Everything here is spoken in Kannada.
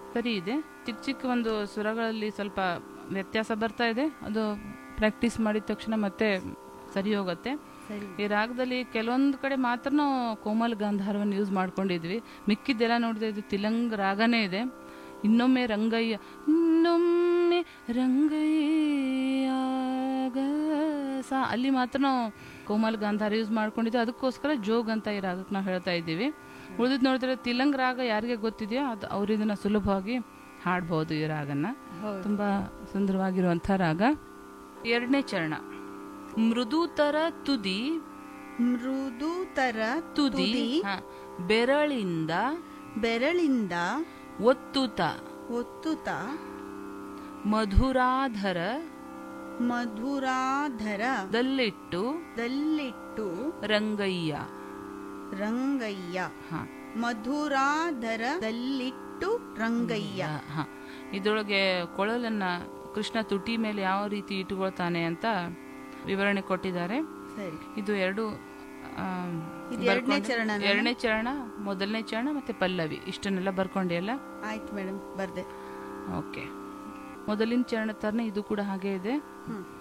ಸರಿ ಇದೆ ಚಿಕ್ಕ ಚಿಕ್ಕ ಒಂದು ಸ್ವರಗಳಲ್ಲಿ ಸ್ವಲ್ಪ ವ್ಯತ್ಯಾಸ ಬರ್ತಾ ಇದೆ ಅದು ಪ್ರಾಕ್ಟೀಸ್ ಮಾಡಿದ ತಕ್ಷಣ ಮತ್ತೆ ಸರಿ ಹೋಗುತ್ತೆ ಸರಿ ಈ ರಾಗದಲ್ಲಿ ಕೆಲವೊಂದು ಕಡೆ ಮಾತ್ರ ನಾವು ಕೋಮಲ್ ಗಾಂಧಾರವನ್ನು ಯೂಸ್ ಮಾಡ್ಕೊಂಡಿದ್ವಿ ಮಿಕ್ಕಿದ್ದೆಲ್ಲ ನೋಡಿದ್ರೆ ಇದು ತಿಲಂಗ್ ರಾಗನೇ ಇದೆ ಇನ್ನೊಮ್ಮೆ ರಂಗಯ್ಯ ಇನ್ನೊಮ್ಮೆ ರಂಗಯ್ಯ ಸಾ ಅಲ್ಲಿ ಮಾತ್ರ ನಾವು ಕೋಮಲ್ ಗಾಂಧಾರ ಯೂಸ್ ಮಾಡ್ಕೊಂಡಿದ್ವಿ ಅದಕ್ಕೋಸ್ಕರ ಜೋಗ್ ಅಂತ ಈ ರಾಗಕ್ಕೆ ನಾವು ಹೇಳ್ತಾ ಇದ್ದೀವಿ ಉಳಿದ್ ನೋಡಿದ್ರೆ ತಿಲಂಗ್ ರಾಗ ಯಾರಿಗೆ ಗೊತ್ತಿದೆಯೋ ಅದು ಅವ್ರು ಇದನ್ನ ಸುಲಭವಾಗಿ ಹಾಡ್ಬೋದು ಈ ರಾಗನ ಹೌದು ತುಂಬಾ ಸುಂದರವಾಗಿರುವಂಥ ರಾಗ ಎರಡನೇ ಚರಣ ಮೃದುತರ ತುದಿ ಮೃದು ತರ ತುದಿ ಹ, ಬೆರಳಿಂದ ಬೆರಳಿಂದ ಒತ್ತುತ ಒತ್ತುತ ಮಧುರಾಧರ ಮಧುರಾಧರ ದಲ್ಲಿಟ್ಟು ದಲ್ಲಿಟ್ಟು ರಂಗಯ್ಯ ರಂಗಯ್ಯ ಹ, ಮಧುರಾಧರದಲ್ಲಿಟ್ಟು ರಂಗಯ್ಯ ಹ. ಇದ್ರೊಳಗೆ ಕೊಳಲನ್ನ ಕೃಷ್ಣ ತುಟಿ ಮೇಲೆ ಯಾವ ರೀತಿ ಇಟ್ಟುಕೊಳ್ತಾನೆ ಅಂತ ವಿವರಣೆ ಕೊಟ್ಟಿದ್ದಾರೆ ಸರಿ ಇದು ಎರಡು ಆ, ಇದು ಎರಡನೇ ಬರ್ಕೊಂಡು- ಚರಣನಾ? ಎರಡನೇ ಚರಣ ಮೊದಲನೇ ಚರಣ ಮತ್ತೆ ಪಲ್ಲವಿ ಇಷ್ಟನ್ನೆಲ್ಲ ಬರ್ಕೊಂಡೆಲ್ಲ ಆಯ್ತು ಮೇಡಮ್ ಬರ್ದೆ ಓಕೆ ಮೊದಲಿನ ಚರಣ ತರನೇ ಇದು ಕೂಡ ಹಾಗೆ ಇದೆ ಹ್ಮ್